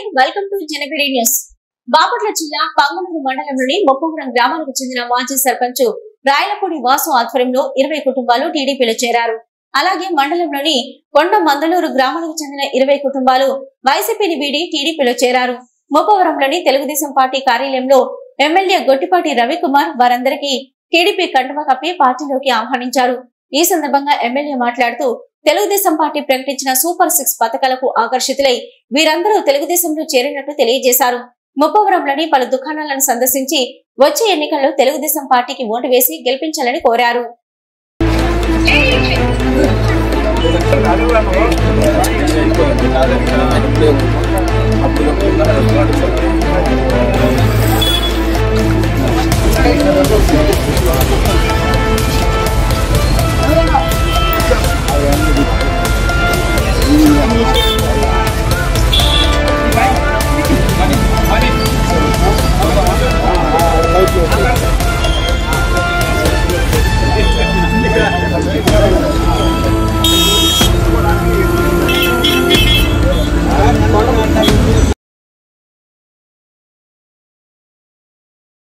welcome to Janabidi news Bapatla జిల్లా పంగులూరు మండలంలోని మొప్పవరం గ్రామానికి చెందిన మాజీ సర్పంచ్ రాయలపూడి వాసు ఆధ్వర్యంలో ఇరవై కుటుంబాలు టీడీపీలో చేరారు అలాగే మండలంలోని కొండ మందలూరు గ్రామానికి చెందిన ఇరవై కుటుంబాలు వైసీపీని వీడి టీడీపీలో చేరారు మొప్పవరంలోని తెలుగుదేశం పార్టీ కార్యాలయంలో ఎమ్మెల్యే గొట్టిపాటి రవికుమార్ వారందరికీ టీడీపీ కండువా కప్పి పార్టీలోకి ఆహ్వానించారు ఈ సందర్భంగా ఎమ్మెల్యే మాట్లాడుతూ తెలుగుదేశం పార్టీ ప్రకటించిన సూపర్ సిక్స్ పథకాలకు ఆకర్షితులై వీరందరూ తెలుగుదేశంలో చేరినట్టు తెలియజేశారు ముప్పవరంలోని పలు దుకాణాలను సందర్శించి వచ్చే ఎన్నికల్లో తెలుగుదేశం పార్టీకి ఓటు వేసి గెలిపించాలని కోరారు అప్పుడు